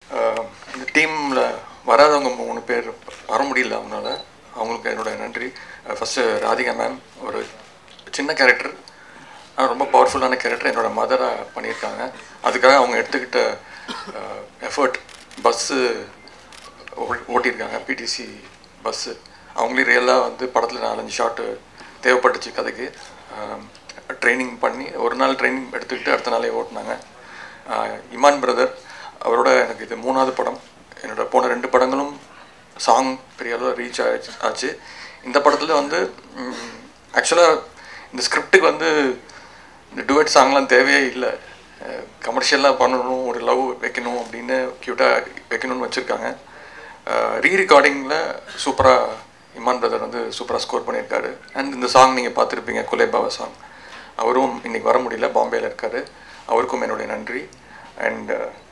ஆஹ் இந்த டீமில் வராதவங்க மூணு பேர் வர முடியல அவங்களால அவங்களுக்கு என்னோட நன்றி ஃபஸ்ட்டு ராதிகா மேம் ஒரு சின்ன கேரக்டர் ஆனால் ரொம்ப பவர்ஃபுல்லான கேரக்டர் என்னோட மதராக பண்ணியிருக்காங்க அதுக்காக அவங்க எடுத்துக்கிட்ட எஃபர்ட் பஸ்ஸு ஓட்டியிருக்காங்க பிடிசி பஸ்ஸு அவங்களே ரியலாக வந்து படத்தில் நாலஞ்சு ஷாட்டு தேவைப்பட்டுச்சு கதைக்கு ட்ரைனிங் பண்ணி ஒரு நாள் ட்ரைனிங் எடுத்துக்கிட்டு அடுத்த நாளே ஓட்டினாங்க ஆஹ் இமான் பிரதர் அவரோட எனக்கு இது மூணாவது படம் என்னோட போன ரெண்டு படங்களும் சாங் பெரிய அளவு ரீச் ஆச்சு ஆச்சு இந்த படத்தில் வந்து ஆக்சுவலாக இந்த ஸ்கிரிப்டுக்கு வந்து இந்த டுவெட் சாங்லாம் தேவையே இல்லை கமர்ஷியலாக பண்ணணும் ஒரு லவ் வைக்கணும் அப்படின்னு க்யூட்டாக வைக்கணும்னு வச்சுருக்காங்க ரீ ரெக்கார்டிங்கில் சூப்பராக இமான் பிரதர் வந்து சூப்பராக ஸ்கோர் பண்ணியிருக்காரு அண்ட் இந்த சாங் நீங்கள் பார்த்துருப்பீங்க குலேபாவா சாங் அவரும் இன்னைக்கு வர முடியல பாம்பேயில் இருக்காரு அவருக்கும் என்னுடைய நன்றி அண்ட்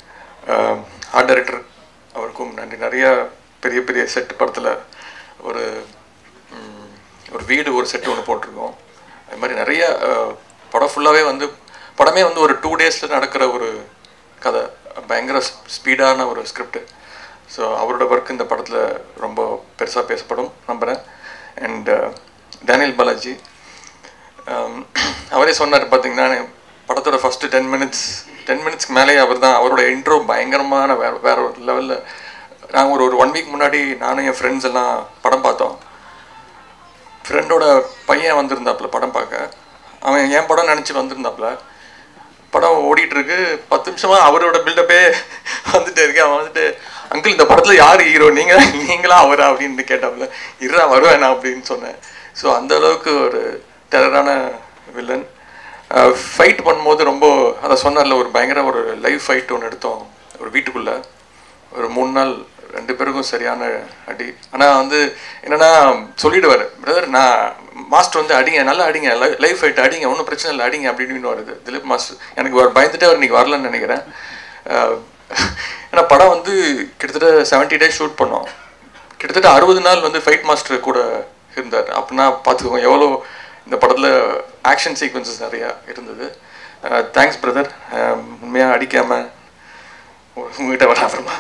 ஆர்ட் டைரக்டர் அவருக்கும் நன்றி நிறைய பெரிய பெரிய செட் படத்தில் ஒரு ம், ஒரு வீடு ஒரு செட்டு ஒன்று போட்டிருக்கோம் அது மாதிரி நிறைய அஹ், படம் ஃபுல்லாகவே வந்து படமே வந்து ஒரு டூ டேஸில் நடக்கிற ஒரு கதை பயங்கர ஸ்பீடான ஒரு ஸ்கிரிப்ட் ஸோ அவரோட ஒர்க் இந்த படத்தில் ரொம்ப பெருசாக பேசப்படும் நம்புகிறேன் அண்ட் டேனியல் பாலாஜி ஆம், அவரே சொன்னார் பார்த்தீங்கன்னா படத்தோட ஃபஸ்ட்டு டென் மினிட்ஸ் டென் மினிட்ஸ்க்கு மேலே அவர் தான் அவரோட இன்ட்ரோ பயங்கரமான வேற வேற ஒரு லெவலில் நாங்கள் ஒரு ஒரு ஒன் வீக் முன்னாடி நானும் என் ஃப்ரெண்ட்ஸ் எல்லாம் படம் பார்த்தோம் ஃப்ரெண்டோட பையன் வந்திருந்தாப்புல படம் பார்க்க அவன் என் படம் நினச்சி வந்திருந்தாப்புல படம் ஓடிட்டு இருக்கு பத்து நிமிஷமா அவரோட பில்டப்பே வந்துட்டே இருக்கு அவன் வந்துட்டு அங்கிள் இந்த படத்துல யார் ஹீரோ நீங்க நீங்களா அவரா அப்படின்னு கேட்டாப்புல இருறா வருவேன் அப்படின்னு சொன்னேன் ஸோ அந்த அளவுக்கு ஒரு டெரரான வில்லன் ஃபைட் பண்ணும்போது ரொம்ப அதை சொன்னார்ல ஒரு பயங்கர ஒரு லைவ் ஃபைட் ஒன்று எடுத்தோம் ஒரு வீட்டுக்குள்ள ஒரு மூணு நாள் ரெண்டு பேருக்கும் சரியான அடி ஆனால் வந்து என்னன்னா சொல்லிடுவார் பிரதர் நான் மாஸ்டர் வந்து அடிங்க நல்லா அடிங்க லைஃப் ஃபைட் அடிங்க ஒன்றும் பிரச்சனை இல்லை அடிங்க அப்படி இப்படின்னு வருது திலீப் மாஸ்டர் எனக்கு அவர் பயந்துட்டே அவர் இன்னைக்கு வரலன்னு நினைக்கிறேன் அஹ் ஏன்னா படம் வந்து கிட்டத்தட்ட செவன்ட்டி டேஸ் ஷூட் பண்ணோம் கிட்டத்தட்ட அறுபது நாள் வந்து ஃபைட் மாஸ்டர் கூட இருந்தார் அப்படின்னா பார்த்துக்கோங்க எவ்வளோ இந்த படத்தில் ஆக்ஷன் சீக்வன்சஸ் நிறையா இருந்தது தேங்க்ஸ் பிரதர் உண்மையாக அடிக்காமல் உங்ககிட்ட வர அப்புறமா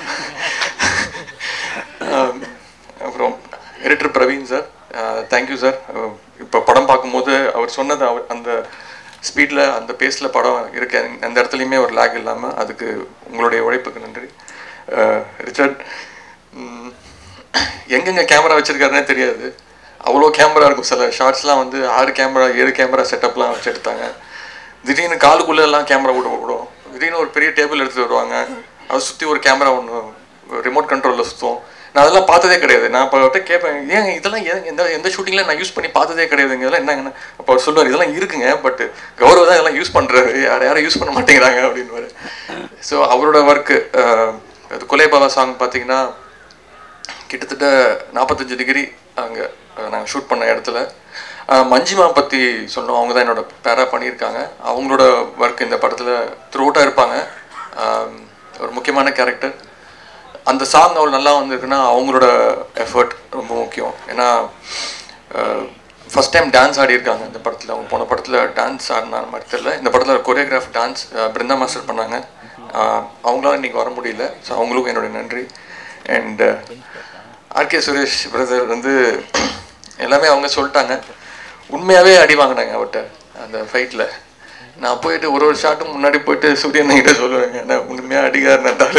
ஆம், அப்புறம் editor Praveen sir thank you sir இப்போ படம் பார்க்கும்போது அவர் சொன்னது அவர் அந்த ஸ்பீடில் அந்த பேஸில் படம் இருக்க எந்த இடத்துலையுமே ஒரு லேக் இல்லாமல் அதுக்கு உங்களுடைய உழைப்புக்கு நன்றி அஹ், ரிச்சர்ட் ம், எங்கெங்க கேமரா வச்சிருக்காருன்னே தெரியாது அவ்வளோ கேமரா இருக்கும் சில ஷார்ட்ஸ்லாம் வந்து ஆறு கேமரா ஏழு கேமரா செட்டப்லாம் வச்சு எடுத்தாங்க திடீர்னு காலுக்குள்ள எல்லாம் கேமரா விட விடும் திடீர்னு ஒரு பெரிய டேபிள் எடுத்துட்டு வருவாங்க அதை சுற்றி ஒரு கேமரா ஒன்று ரிமோட் கண்ட்ரோலில் சுற்றும் நான் அதெல்லாம் பார்த்ததே கிடையாது நான் இப்போ அவர்கிட்ட கேட்பேன் ஏன் இதெல்லாம் ஏன் எந்த எந்த ஷூட்டிங்கில் நான் யூஸ் பண்ணி பார்த்ததே கிடையாதுங்க இதெல்லாம் என்னங்கன்னு அப்போ அவர் சொல்லுவார் இதெல்லாம் இருக்குங்க பட் கௌரவ தான் இதெல்லாம் யூஸ் பண்ணுறாரு யார் யாரும் யூஸ் பண்ண மாட்டேங்கிறாங்க அப்படின்னு ஸோ அவரோட ஒர்க்கு அது கொலைபாவா சாங் பார்த்தீங்கன்னா கிட்டத்தட்ட நாற்பத்தஞ்சு டிகிரி அங்கே நாங்கள் ஷூட் பண்ண இடத்துல அஹ், மஞ்சிமா பற்றி சொன்னோம் அவங்க தான் என்னோட பேரா பண்ணியிருக்காங்க அவங்களோட ஒர்க் இந்த படத்தில் த்ரூட்டாக இருப்பாங்க ஆம், ஒரு முக்கியமான கேரக்டர் அந்த சாங் அவ்வளோ நல்லா வந்திருக்குன்னா அவங்களோட எஃபர்ட் ரொம்ப முக்கியம் ஏன்னா ஃபஸ்ட் டைம் டான்ஸ் ஆடியிருக்காங்க இந்த படத்தில் அவங்க போன படத்தில் டான்ஸ் ஆடின மாதிரி தெரியல இந்த படத்தில் கொரியோகிராஃப் டான்ஸ் பிருந்தா மாஸ்டர் பண்ணாங்க அஹ், அவங்களால இன்னைக்கு வர முடியல ஸோ அவங்களுக்கும் என்னுடைய நன்றி அண்ட் ஆர்கே சுரேஷ் பிரதர் வந்து எல்லாமே அவங்க சொல்லிட்டாங்க உண்மையாகவே அடி வாங்கினாங்க அவர்கிட்ட அந்த ஃபைட்டில் நான் போயிட்டு ஒரு ஒரு ஷாட்டும் முன்னாடி போயிட்டு சூரியன் கிட்ட சொல்லுவேங்க என்ன உண்மையாக அடிக்கிறார் நட்டாலு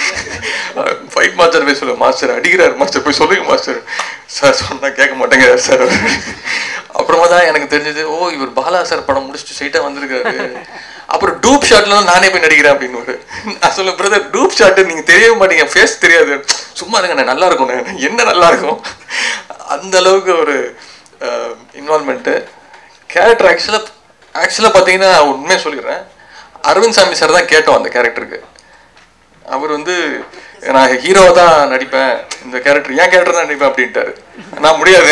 ஃபைட் மாஸ்டர் போய் சொல்லுவேன் மாஸ்டர் அடிக்கிறார் மாஸ்டர் போய் சொல்லுங்க மாஸ்டர் சார் சொன்னா கேட்க மாட்டேங்கிறார் சார் அப்புறமா தான் எனக்கு தெரிஞ்சது ஓ இவர் பாலா சார் படம் முடிச்சுட்டு ஸ்ட்ரைட்டாக வந்திருக்காரு அப்புறம் டூப் ஷாட்ல நானே போய் நடிக்கிறேன் அப்படின்னு ஒரு நான் சொல்ல பிரதர் டூப் ஷாட் நீங்க தெரியவே மாட்டீங்க ஃபேஸ் தெரியாது சும்மா இருங்க நான் நல்லா இருக்கும் நான் என்ன நல்லா இருக்கும் அந்த அளவுக்கு ஒரு இன்வால்மெண்ட்டு கேரக்டர் ஆக்சுவலாக ஆக்சுவலாக பார்த்தீங்கன்னா உண்மையாக சொல்லிடுறேன் அரவிந்த் சாமி சார் தான் கேட்டோம் அந்த கேரக்டருக்கு அவர் வந்து நான் ஹீரோவை தான் நடிப்பேன் இந்த கேரக்டர் ஏன் கேரக்டர் தான் நடிப்பேன் அப்படின்ட்டாரு நான் முடியாது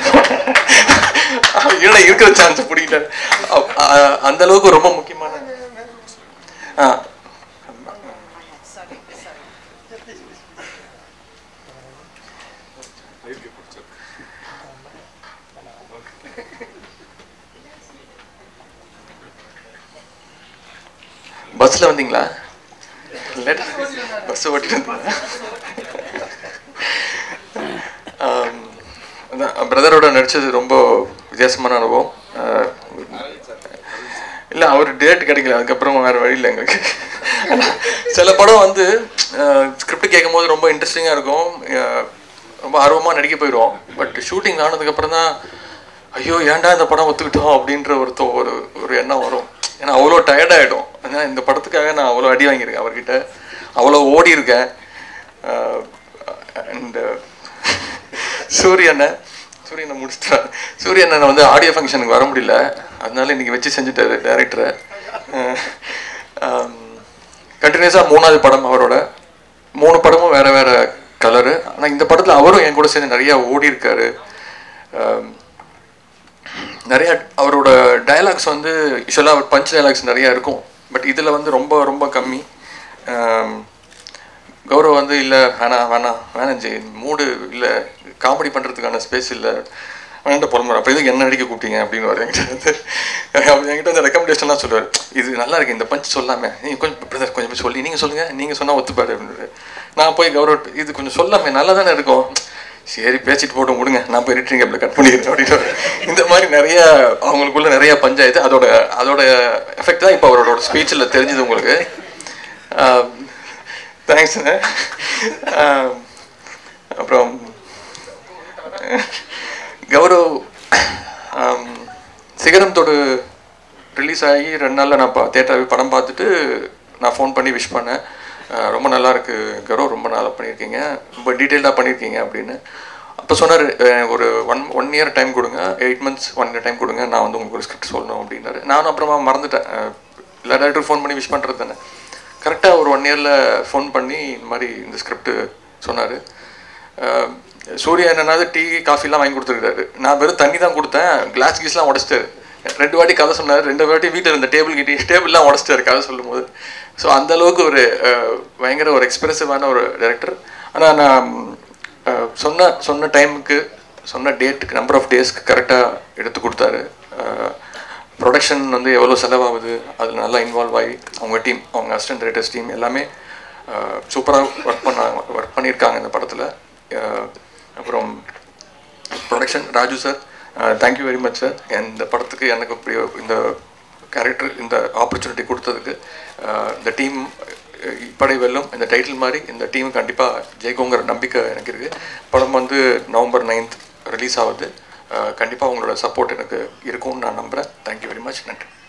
ஏன்னா இருக்கிற சான்ஸ் பிடிக்கிட்டாரு அப்- அ- அந்த அளவுக்கு ரொம்ப முக்கியமான ஆ பஸ்ல வந்தீங்களா லேட் பஸ் ஓட்டிட்டு இருந்தேன் பிரதரோட நடிச்சது ரொம்ப வித்தியாசமான அனுபவம் ஆஹ் இல்லை அவர் டேட் கிடைக்கல அதுக்கப்புறம் வேறு வழி இல்லை எங்களுக்கு சில படம் வந்து ஸ்கிரிப்ட் கேட்கும் போது ரொம்ப இன்ட்ரெஸ்டிங்காக இருக்கும் ஆஹ் ரொம்ப ஆர்வமாக நடிக்க போயிடுவோம் பட் ஷூட்டிங் ஆனதுக்கப்புறம் தான் ஐயோ ஏன்டா இந்த படம் ஒத்துக்கிட்டோம் அப்படின்ற ஒரு தோ- ஒரு ஒரு எண்ணம் வரும் ஏன்னா அவ்வளோ டயர்டாகிடும் ஏன்னா இந்த படத்துக்காக நான் அவ்வளோ அடி வாங்கியிருக்கேன் அவர்கிட்ட அவ்வளோ ஓடி இருக்கேன் அண்ட் சூரியனை சூரியனை முடிச்சிட்டா சூரியனை வந்து ஆடியோ ஃபங்க்ஷனுக்கு வர முடியல அதனால இன்னைக்கு வச்சு செஞ்சுட்டாரு டேரக்டரை கண்டினியூஸாக மூணாவது படம் அவரோட மூணு படமும் வேற வேற கலரு ஆனால் இந்த படத்தில் அவரும் என் கூட சேர்ந்து நிறைய ஓடி இருக்காரு ஆம், நிறைய அவரோட டயலாக்ஸ் வந்து யூஸ்வலாக அவர் பஞ்ச் டயலாக்ஸ் நிறைய இருக்கும் பட் இதில் வந்து ரொம்ப ரொம்ப கம்மி ஆம், கௌரவ் வந்து இல்லை வேணாம் வேணாம் வேணாம் ஜெய் மூடு இல்லை காமெடி பண்ணுறதுக்கான ஸ்பேஸ் இல்லை வேண்டாம் புலம்புற அப்போ எதுக்கு என்ன நடிக்க கூப்பிட்டீங்க அப்படின்னு வர என்கிட்ட வந்து அவர் என்கிட்ட வந்து ரெக்கமெண்டேஷன்லாம் சொல்லுவார் இது நல்லா இருக்கு இந்த பஞ்ச் சொல்லாமே நீங்கள் கொஞ்சம் பிரதர் கொஞ்சம் சொல்லி நீங்கள் சொல்லுங்கள் நீங்கள் சொன்னால் ஒத்துப்பாரு அப்படின்னு நான் போய் கௌரவ் இது கொஞ்சம் சொல்லாமே நல்லா தானே இருக்கும் சரி பேசிட்டு போட்டு விடுங்க நான் போய் ரிட்டர்ன் கேப்பில் கட் பண்ணிக்கிறேன் அப்படின்னு இந்த மாதிரி நிறைய அவங்களுக்குள்ள நிறைய பஞ்சாயத்து அதோட அதோட எஃபெக்ட் தான் இப்போ அவரோட ஸ்பீச்சில் தெரிஞ்சுது உங்களுக்கு தேங்க்ஸுங்க அப்புறம் கௌரவ் ஆம், சிகரம் தொடு ரிலீஸ் ஆகி ரெண்டு நாளில் நான் பா தேட்டர் படம் பார்த்துட்டு நான் ஃபோன் பண்ணி விஷ் பண்ணேன் அஹ், ரொம்ப நல்லா இருக்கு கௌரவ் ரொம்ப நல்லா பண்ணியிருக்கீங்க ரொம்ப டீட்டெயில்டாக பண்ணியிருக்கீங்க அப்படின்னு அப்போ சொன்னார் ஒரு ஒன் ஒன் இயர் டைம் கொடுங்க eight months one year time கொடுங்க நான் வந்து உங்களுக்கு ஒரு ஸ்கிரிப்ட் சொல்லணும் அப்படின்னாரு நானும் அப்புறமா மறந்துட்டேன் அஹ், எல்லா டேரக்டரும் ஃபோன் பண்ணி விஷ் பண்ணுறது தானே கரெக்டாக ஒரு ஒன் இயரில் ஃபோன் பண்ணி இந்த மாதிரி இந்த ஸ்கிரிப்ட் சொன்னார் சூர்யா என்னன்னாவது டீ காஃபிலாம் வாங்கி கொடுத்துருக்காரு நான் வெறும் தண்ணி தான் கொடுத்தேன் கிளாஸ் கீஸ்லாம் உடச்சிட்டாரு ரெண்டு வாட்டி கதை சொன்னார் ரெண்டு வாட்டி வீட்டில் இருந்த டேபிள் கிட்டே டேபிள்லாம் உடச்சிட்டாரு கதை சொல்லும்போது ஸோ அந்த அளவுக்கு ஒரு அஹ், பயங்கர ஒரு எக்ஸ்பிரசிவான ஒரு டைரக்டர் ஆனால் நான் அஹ், சொன்ன சொன்ன டைமுக்கு சொன்ன டேட்டுக்கு நம்பர் ஆஃப் டேஸ்க்கு கரெக்டாக எடுத்து கொடுத்தாரு ப்ரொடக்ஷன் வந்து எவ்வளோ செலவாகுது அதில் நல்லா இன்வால்வ் ஆகி அவங்க டீம் அவங்க அசிஸ்டன்ட் டைரக்டர்ஸ் டீம் எல்லாமே சூப்பராக ஒர்க் பண்ணாங்க ஒர்க் பண்ணியிருக்காங்க இந்த படத்தில் அப்புறம் production Raju sir thank you very much sir இந்த படத்துக்கு எனக்கு இப்படி இந்த கேரக்டர் இந்த ஆப்பர்ச்சுனிட்டி கொடுத்ததுக்கு அஹ், இந்த டீம் இப்படை வெல்லும் இந்த டைட்டில் மாதிரி இந்த டீம் கண்டிப்பாக ஜெயிக்குங்கிற நம்பிக்கை எனக்கு இருக்குது படம் வந்து நவம்பர் நைன்த் ரிலீஸ் ஆகுது கண்டிப்பாக உங்களோட சப்போர்ட் எனக்கு இருக்கும்னு நான் நம்புகிறேன் தேங்க்யூ வெரி மச் நன்றி